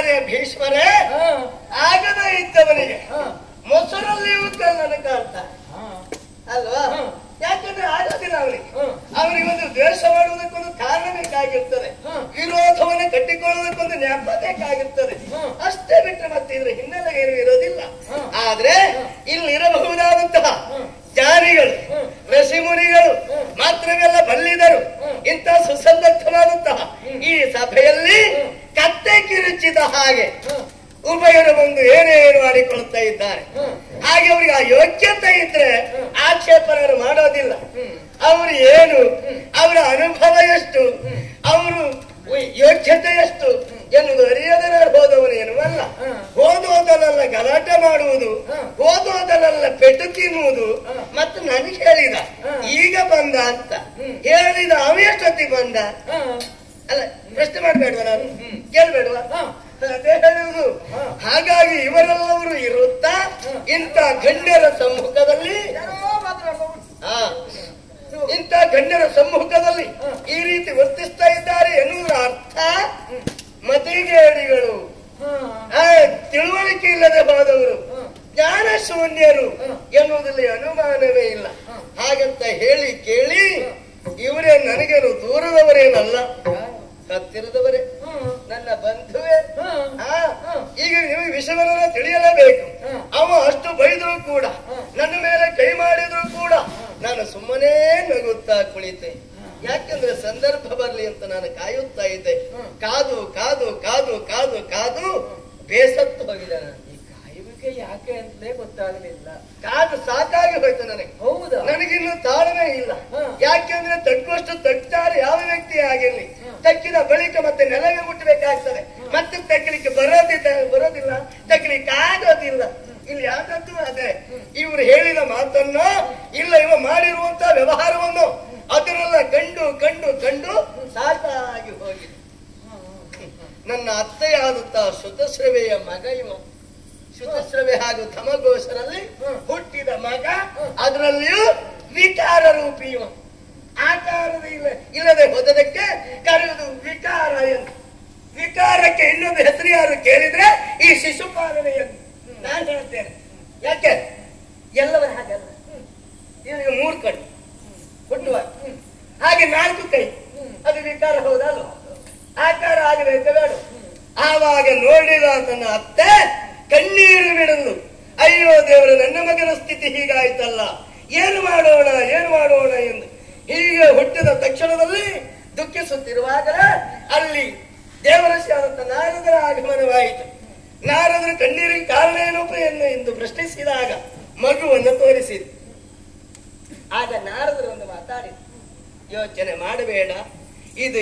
ಆಚಾರ್ಯ ಭೀಷ್ಮರೇ ಹಾ, ಆಗದ ಇದ್ದವನಿಗೆ ಹಾ, ಮೊಸರಲ್ಲಿಯೂ ಕಲ್ಲನ್ನು ಕಾಣ್ತ ಹಾ, ಅಲ್ವಾ ಹ್ಮ್. ಯಾಕಂದ್ರೆ ಆಗೋದಿಲ್ಲ ಅವನಿಗೆ ಹ್ಮ್. ಅವನಿಗೆ ಒಂದು ದ್ವೇಷ ಮಾಡುವುದಕ್ಕೊಂದು ಕಾರಣ ಬೇಕಾಗಿರ್ತದೆ ಹ್ಮ್. ವಿರೋಧವನ್ನು ಕಟ್ಟಿಕೊಳ್ಳುವುದಕ್ಕೊಂದು ನೆಪ ಬೇಕಾಗಿರ್ತದೆ ಹ್ಮ್. ಅಷ್ಟೇ ಬಿಟ್ಟರೆ ಮತ್ತೆ ಇದ್ರ ಹಿನ್ನೆಲೆ ಏನು ಇರೋದಿಲ್ಲ ಹ್ಮ್. ಆದ್ರೆ ಇಲ್ಲಿ ಇರಬಹುದಾದಂತಹ ಹ್ಮ್. ಜ್ಞಾನಿಗಳು ಹ್ಮ್. ಋಷಿಮುನಿಗಳು ಹ್ಮ್. ಮಾತ್ರವೆಲ್ಲ ಬಲ್ಲಿದರು ಹ್ಮ್. ಇಂಥ ಸುಸಂಬದ್ಧವಾದಂತಹ ಈ ಸಭೆಯಲ್ಲಿ ಹ್ಮ್. ಕತ್ತೆ ಕಿರುಚಿದ ಹಾಗೆ ಹ್ಮ್. ಉಭಯರು ಬಂದು ಏನೇನು ಮಾಡಿಕೊಳ್ಳುತ್ತಾ ಇದ್ದಾರೆ ಹ್ಮ್. ಹಾಗೆ ಅವರಿಗೆ ಆ ಯೋಗ್ಯತೆ ಇದ್ರೆ ಹ್ಮ್. ಆಕ್ಷೇಪಣೆ ಮಾಡೋದಿಲ್ಲ ಹ್ಮ್. ಅವರು ಏನು ಹ್ಮ್. ಅವರ ಅನುಭವ ಎಷ್ಟು ಹ್ಮ್. ಅವರು ಯೋಗ್ಯತೆ ಎಷ್ಟು ಎನ್ನುವುದು ಅರಿಯದರ ಹೋದವನು ಎನ್ನುವಲ್ಲ ಹ್ಮ್. ಹೋದೋದಲೆಲ್ಲ ಗಲಾಟೆ ಮಾಡುವುದು ಹ್ಮ್. ಹೋದೋದಲೆಲ್ಲ ಪೆಟ್ಟು ತಿನ್ನುವುದು ಹ್ಮ್. ಮತ್ತು ನನಗೆ ಹೇಳಿದ ಹ್ಮ್. ಈಗ ಬಂದ ಅಂತ ಹ್ಮ್. ಹೇಳಿದ ಅವ ಎಷ್ಟೊತ್ತಿಗೆ ಬಂದ ಹಾ, ಅಲ್ಲ ಪ್ರಶ್ನೆ ಮಾಡಬೇಡ್ವಾ ನಾನು ಹ್ಮ್. ಕೇಳ್ಬೇಡ್ವಾ ಹಾ. ಅದೇ ಹೇಳುವುದು ಹಾ. ಹಾಗಾಗಿ ಇವರೆಲ್ಲವರು ಇರುತ್ತಾ ಹಾ. ಇಂಥ ಗಣ್ಯರ ಸಮ್ಮುಖದಲ್ಲಿ ಯಾರೋ ಮಾತಾಡ್ಕೊಂಡು ಆ, ಇಂಥ ಗಣ್ಯರ ಸಮ್ಮುಖದಲ್ಲಿ ಹಾ. ಈ ರೀತಿ ವರ್ತಿಸ್ತಾ ಇದ್ದಾರೆ ಎನ್ನುವುದರ ಅರ್ಥ ಮತಿಗೇಡಿಗಳು ಹಾ, ಆ, ತಿಳುವಳಿಕೆ ಇಲ್ಲದೆ ಹೋದವರು ಹಾ. ಜ್ಞಾನ ಶೂನ್ಯರು ಹಾ. ಎನ್ನುವುದಲ್ಲಿ ಅನುಮಾನವೇ ಇಲ್ಲ ಹಾ. ಹಾಗಂತ ಹೇಳಿ ಕೇಳಿ ಹಾ. ಇವರೇ ನನಗೇನು ದೂರದವರೇನಲ್ಲ ಯಾರು? ಹತ್ತಿರದವರೇ ಹಾ, ನನ್ನ ಬಂಧುವೇ ಹಾ, ಆ, ಹಾ. ಈಗ ನೀವು ವಿಷಯವನ್ನ ತಿಳಿಯಲೇಬೇಕು ಹಾ. ಅವ ಅಷ್ಟು ಬೈದ್ರು ಕೂಡ ಹಾ. ನನ್ನ ಮೇಲೆ ಕೈ ಮಾಡಿದ್ರು ಕೂಡ ನಾನು ಸುಮ್ಮನೆ ನಗುತ್ತಾ ಕುಳಿತೆ ಯಾಕೆಂದ್ರೆ ಸಂದರ್ಭ ಬರ್ಲಿ ಅಂತ ನಾನು ಕಾಯುತ್ತಾ ಇದ್ದೆ ಹಾ. ಕಾದು ಕಾದು ಕಾದು ಕಾದು ಕಾದು ಬೇಸತ್ತು ಹೋಗಿದೆ ನಾನು ಈ ಕಾಯುವಿಕೆ ಯಾಕೆ ಅಂತಲೇ ಗೊತ್ತಾಗಲಿಲ್ಲ ಕಾದು ಸಾಕಾಗಿ ಹೋಯ್ತು ನನಗೆ ಹೌದಾ ನನಗಿನ್ನು ತಾಳ್ಮೆ ಇಲ್ಲ ಹಾ. ಯಾಕೆಂದ್ರೆ ತಕ್ಕುವಷ್ಟು ತಟ್ಟಾರೆ ಯಾವ ವ್ಯಕ್ತಿ ಆಗಿರ್ಲಿ ಹಾ. ತಕ್ಕಿದ ಬಳಿಕ ಮತ್ತೆ ನೆಲವೇ ಮುಟ್ಟಬೇಕಾಗ್ತದೆ ಮತ್ತೆ ತಕ್ಕಲಿಕ್ಕೆ ಬರೋದಿಲ್ಲ ಬರೋದಿಲ್ಲ ತಕ್ಕಲಿಕ್ಕೆ ಆಗೋದಿಲ್ಲ ಇಲ್ಲಿ ಯಾಕಂತೂ ಅದೇ ಇವರು ಹೇಳಿದ ಮಾತನ್ನ ಇಲ್ಲ ಇವ ಮಾಡಿರುವಂತ ವ್ಯವಹಾರವನ್ನು ಅದನ್ನೆಲ್ಲ ಕಂಡು ಕಂಡು ಕಂಡು ಸಾಕಾಗಿ ಹೋಗಿದೆ ನನ್ನ ಅತ್ತೆಯಾದಂತಹ ಶುತಶ್ರವೆಯ ಮಗ ಇವ ಶುತಶ್ರವೆ ಹಾಗೂ ತಮಗೋಸರಲ್ಲಿ ಹ್ಮ್. ಹುಟ್ಟಿದ ಮಗ ಹ್ಮ್. ಅದರಲ್ಲಿಯೂ ವಿಕಾರ ರೂಪಿ ಇವ ಆಕಾರದ ಇಲ್ಲ ಇಲ್ಲದೆ ಹೋದದಕ್ಕೆ ಕರೆಯುವುದು ವಿಕಾರ ಎಂದು ವಿಕಾರಕ್ಕೆ ಇನ್ನೊಂದು ಹೆಸರು ಯಾರು ಕೇಳಿದ್ರೆ ಈ ಶಿಶುಪಾಲನೆ ಎಂದು ನಾನು ಹೇಳ್ತೇನೆ ಯಾಕೆ ಎಲ್ಲವರ ಹಾಗಲ್ಲ ಇವನಿಗೆ ಮೂರು ಕಣ್ಣು ಹುಟ್ಟುವಾಗ ಹಾಗೆ ನಾಲ್ಕು ಕೈ ಅದು ವಿಕಾರ ಹೌದಲ್ವ ಆಕಾರ ಆಗಬೇಕು ಬೇಡ ಆವಾಗ ನೋಡಿದ ತನ್ನ ಅತ್ತೆ ಕಣ್ಣೀರು ಬಿಡಲು ಅಯ್ಯೋ ದೇವರು ನನ್ನ ಮಗನ ಸ್ಥಿತಿ ಹೀಗಾಯ್ತಲ್ಲ ಏನು ಮಾಡೋಣ ಏನು ಮಾಡೋಣ ಎಂದು ಹೀಗೆ ಹುಟ್ಟಿದ ತಕ್ಷಣದಲ್ಲಿ ದುಃಖಿಸುತ್ತಿರುವಾಗ ಅಲ್ಲಿ ದೇವರಶಿಯಾದಂತ ನಾರದರ ಆಗಮನವಾಯಿತು ನಾರದರು ಕಣ್ಣೀರಿಗೆ ಕಾರಣ ಏನಪ್ಪ ಎಂದು ಎಂದು ಪ್ರಶ್ನಿಸಿದಾಗ ಮಗುವನ್ನು ತೋರಿಸಿದ್ರು ಆಗ ನಾರದರು ಒಂದು ಮಾತಾಡಿದ್ರು ಯೋಚನೆ ಮಾಡಬೇಡ ಇದು